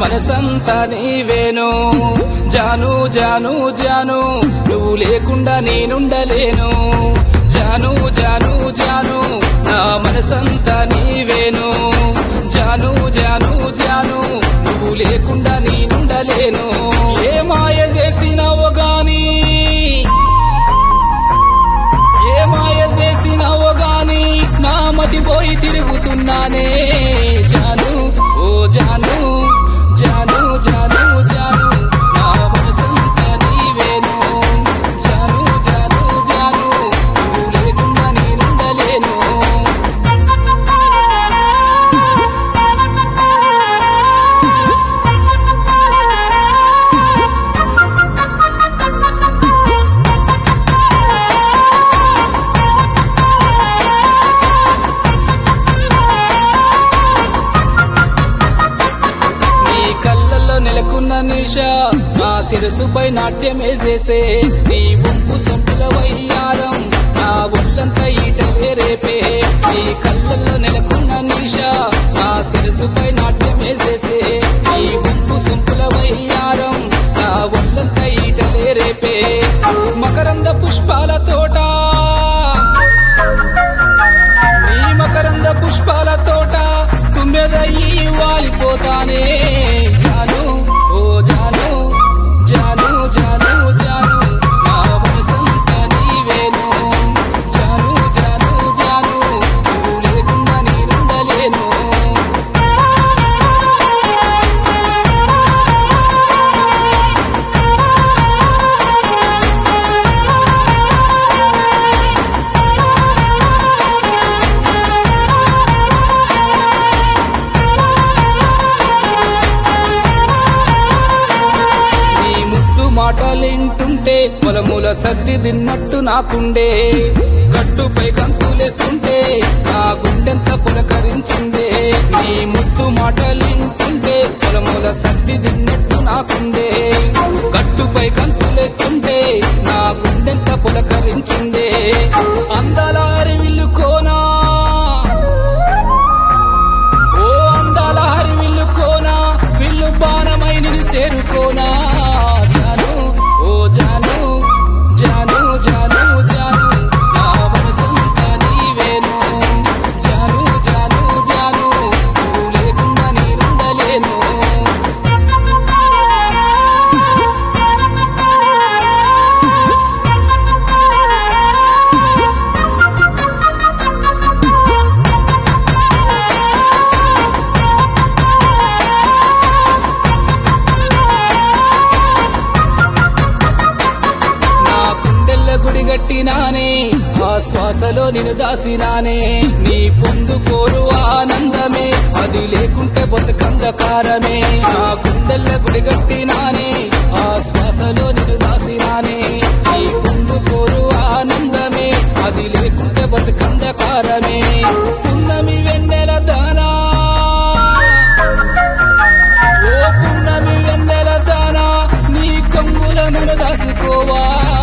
మనసంతా నీవేను జాను జాను జాను నువ్వు లేకుండా నేనుండలేను జాను జాను జాను నా మనసంతా నీవేను జాను జాను జాను నువ్వు లేకుండా నేనుండలేను ఏ మాయ చేసినావో గాని ఏ మాయ చేసినావో గాని నా మతి పోయి తిరుగుతున్నానే జాను ఓ జాను జాను జాను జాను నా మనసంతా నీవేను జాను జాను జాను నువ్వు లేకుండా నేనుండలేను నీ కళ్ళల్లో నెలకొన్న నిష నా శిరసుపై నాట్యం వేసేసే నీ వంపు సొంపుల వయ్యారం నా ఒళ్ళంతా ఈటలే రేపే నీ కళ్ళల్లో నెలకొన్న నిష నా శిరసుపై నాట్యం వేసేసే నీ వంపు సొంపుల వయ్యారం నా ఒళ్ళంతా ఈటలే రేపే మకరంద పుష్పాల తోట నీ మకరంద పుష్పాల తోట తుమ్మెదయ్యి వాలిపోతానే జాను ఓ జాను జాను జాను జాను నా మనసంతా నీవేను జాను జాను జాను నువ్వు లేకుండా నేనుండలేను నీ ముద్దు మాటలింటుంటే పొలముల సర్ది తిన్నట్టు నాకుండే గట్టుపై గంతులేస్తుంటే నా గుండెంత పులకరించిందే నీ ముద్దు మాటలింటుంటే పొలముల సర్ది తిన్నట్టు నాకుండే గట్టుపై గంతులేస్తుంటే నా గుండెంత పులకరించిందే అందల అరివిల్లు కోనా ఓ అందాల హరి విల్లు కోనా విల్లు బాణమై నిన్ను చేరుకోనా జాను ఓ జాను జాను జాను జాను నా మనసంతా నీవేను జాను జాను జాను నువ్వు లేకుండా నేనుండలేను నా గుండెల్ల గుడి గట్టినానే ఆ శ్వాసలో నిన్ను దాసినానే నీ పొందుకోరు ఆనందమే అది లేకుంటే బతుకందకారమే నా గుండెల్ల గుడి గట్టినానే ఆ శ్వాసలో నిన్ను దాసినానే నీ పొందుకోరు ఆనందమే అది లేకుంటే బతుకందకారమే పున్నమి వెన్నెల దానా ఓ పున్నమి వెన్నెల దానా నీ కొంగుల నన్ను దాసుకోవా